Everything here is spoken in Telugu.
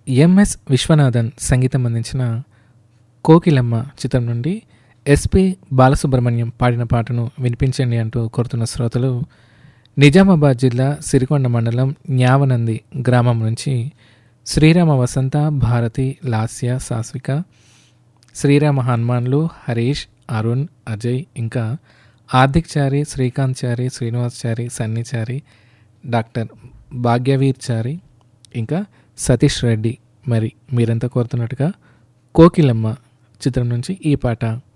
ఎంఎస్ విశ్వనాథన్ సంగీతం అందించిన కోకిలమ్మ చిత్రం నుండి ఎస్పి బాలసుబ్రహ్మణ్యం పాడిన పాటను వినిపించండి అంటూ కోరుతున్న శ్రోతలు నిజామాబాద్ జిల్లా సిరికొండ మండలం న్యావనంది గ్రామం నుంచి శ్రీరామ వసంత భారతి లాస్య సాస్విక శ్రీరామ హనుమాన్లు హరీష్ అరుణ్ అజయ్ ఇంకా హార్దిక్ చారి శ్రీకాంత్ చారి శ్రీనివాస్ చారి సన్నీ చారి డాక్టర్ భాగ్యవీర్ చారి ఇంకా సతీష్ రెడ్డి మరి మీరంతా కోరుతున్నట్టుగా కోకిలమ్మ చిత్రం నుంచి ఈ పాట